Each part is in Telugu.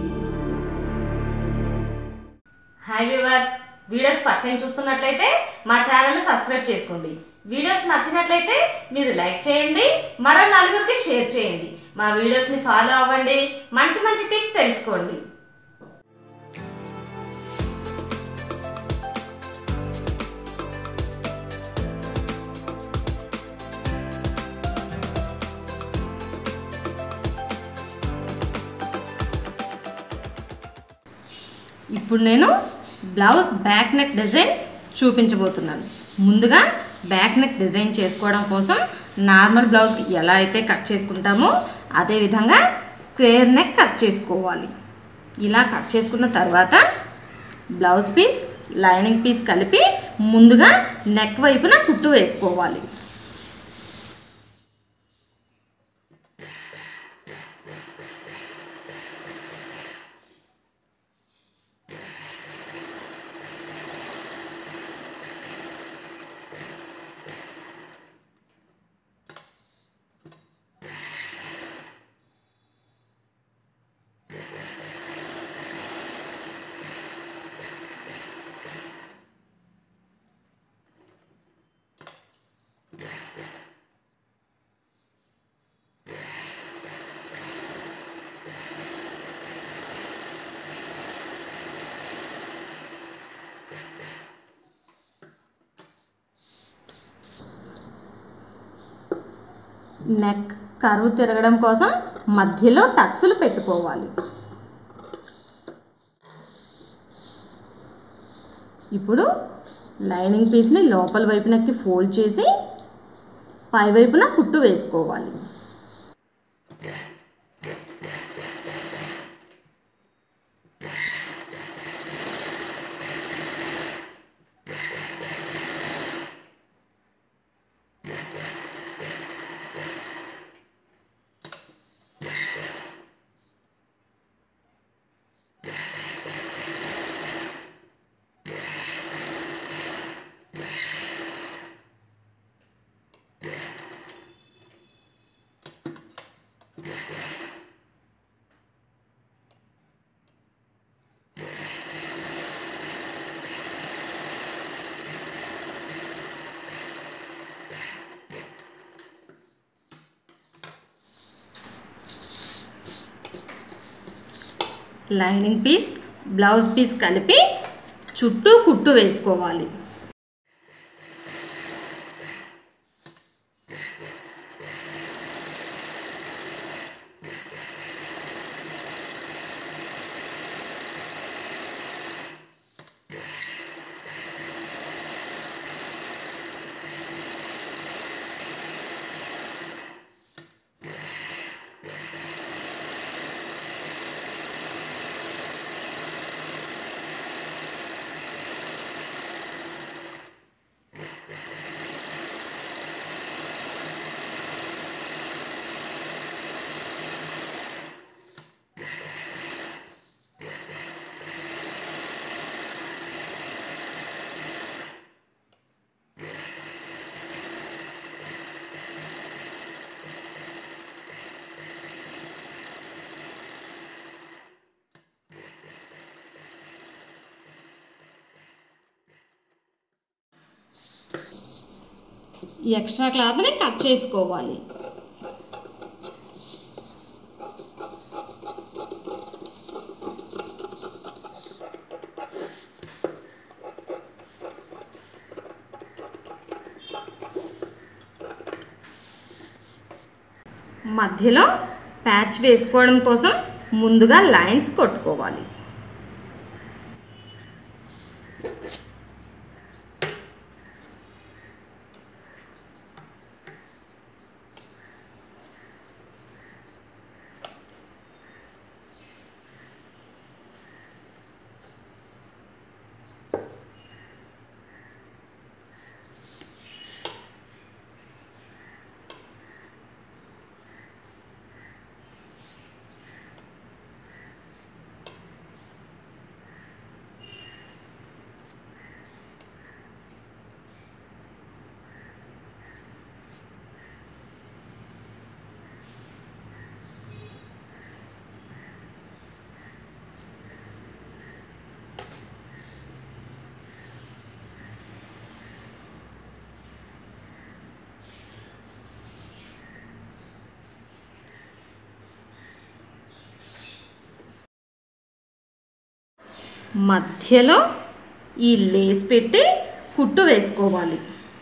hi viewers videos first time చూస్తున్నట్లయితే మా ఛానల్ని సబ్స్క్రైబ్ చేసుకోండి వీడియోస్ నచ్చినట్లయితే మీరు లైక్ చేయండి మరో నలుగురికి షేర్ చేయండి మా వీడియోస్ని ఫాలో అవ్వండి మంచి మంచి టిప్స్ తెలుసుకోండి ఇప్పుడు నేను బ్లౌజ్ బ్యాక్ నెక్ డిజైన్ చూపించబోతున్నాను ముందుగా బ్యాక్ నెక్ డిజైన్ చేసుకోవడం కోసం నార్మల్ బ్లౌజ్కి ఎలా అయితే కట్ చేసుకుంటామో అదే విధంగా స్క్వేర్ నెక్ కట్ చేసుకోవాలి ఇలా కట్ చేసుకున్న తర్వాత బ్లౌజ్ పీస్ లైనింగ్ పీస్ కలిపి ముందుగా నెక్ వైపున కుట్టు వేసుకోవాలి నెక్ కరువు తిరగడం కోసం మధ్యలో టక్స్లు పెట్టుకోవాలి ఇప్పుడు లైనింగ్ పీస్ని లోపల వైపునకి ఫోల్డ్ చేసి పై వైపున కుట్టు వేసుకోవాలి లైనింగ్ పీస్ బ్లౌజ్ పీస్ కలిపి చుట్టూ కుట్టు వేసుకోవాలి ఈ ఎక్స్ట్రా క్లాత్ని కట్ చేసుకోవాలి మధ్యలో ప్యాచ్ వేసుకోవడం కోసం ముందుగా లైన్స్ కొట్టుకోవాలి మధ్యలో ఈ లేస్ పెట్టి కుట్టు వేసుకోవాలి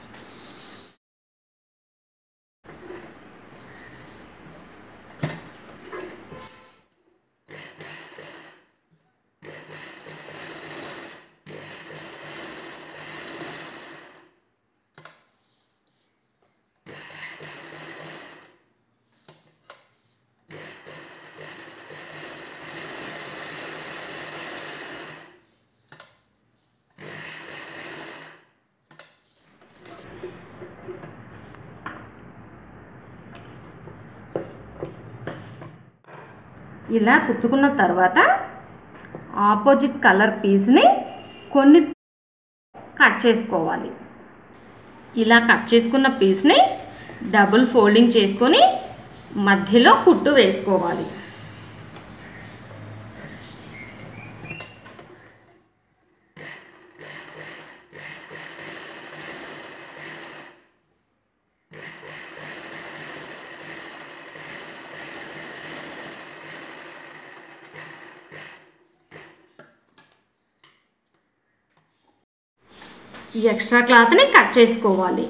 ఇలా కుట్టుకున్న తర్వాత ఆపోజిట్ కలర్ పీస్ని కొన్ని కట్ చేసుకోవాలి ఇలా కట్ చేసుకున్న పీస్ని డబుల్ ఫోల్డింగ్ చేసుకొని మధ్యలో కుట్టు వేసుకోవాలి ఈ ఎక్స్ట్రా క్లాత్ని కట్ చేసుకోవాలి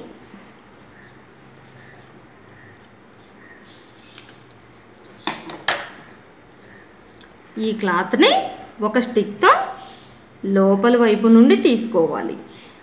ఈ క్లాత్ని ఒక స్టిక్తో లోపల వైపు నుండి తీసుకోవాలి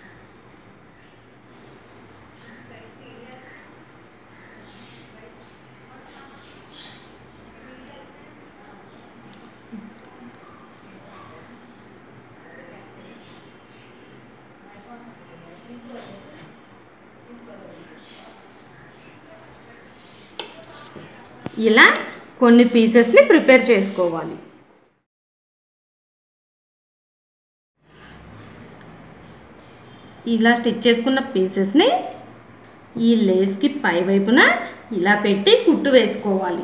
ఇలా కొన్ని పీసెస్ని ప్రిపేర్ చేసుకోవాలి ఇలా స్టిచ్ చేసుకున్న పీసెస్ని ఈ లేస్కి పై వైపున ఇలా పెట్టి కుట్టు వేసుకోవాలి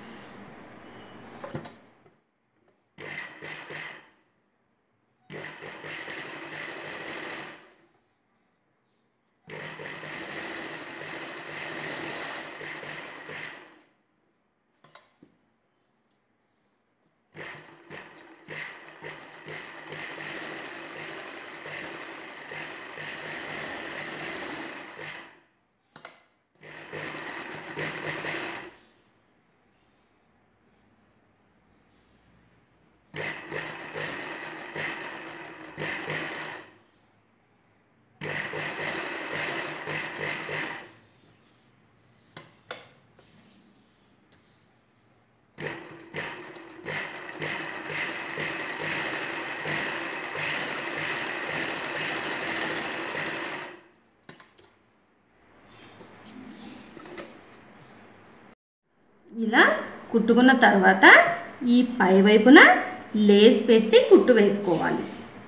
ఇలా కుట్టుకున్న తర్వాత ఈ పై వైపున లేస్ పెట్టి కుట్టు వేసుకోవాలి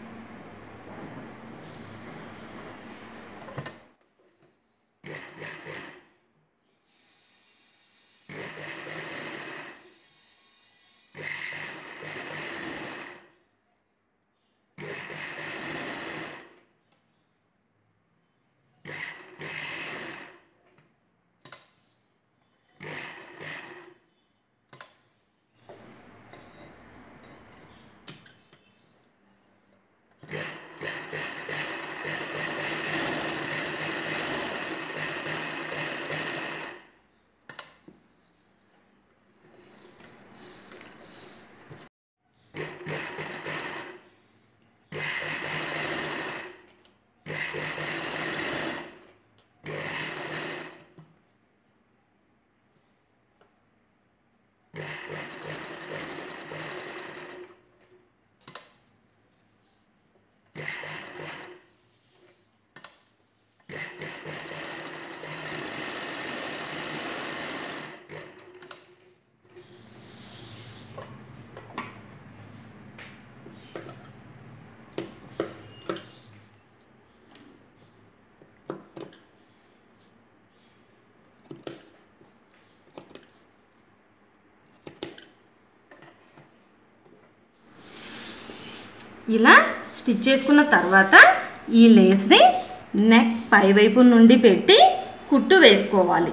ఇలా స్టిచ్ చేసుకున్న తర్వాత ఈ లేస్ని నెక్ పై వైపు నుండి పెట్టి కుట్టు వేసుకోవాలి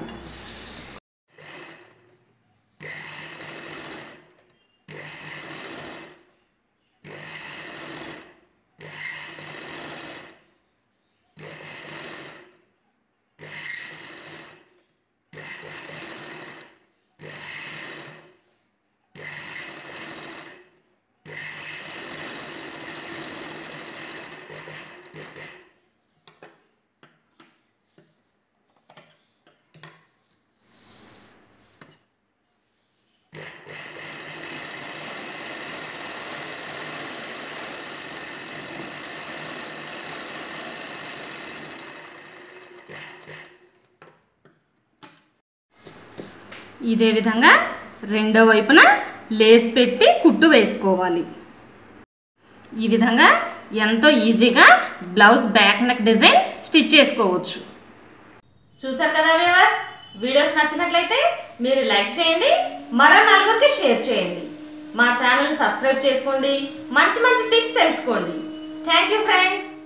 ఇదే విధంగా రెండో వైపున లేస్ పెట్టి కుట్టు వేసుకోవాలి ఈ విధంగా ఎంతో ఈజీగా blouse back neck design stitch చేసుకోవచ్చు చూసారు కదా వ్యూవర్స్ వీడియోస్ నచ్చినట్లయితే మీరు లైక్ చేయండి మరో నలుగురికి షేర్ చేయండి మా ఛానల్ సబ్స్క్రైబ్ చేసుకోండి మంచి మంచి టిప్స్ తెలుసుకోండి థ్యాంక్ యూ ఫ్రెండ్స్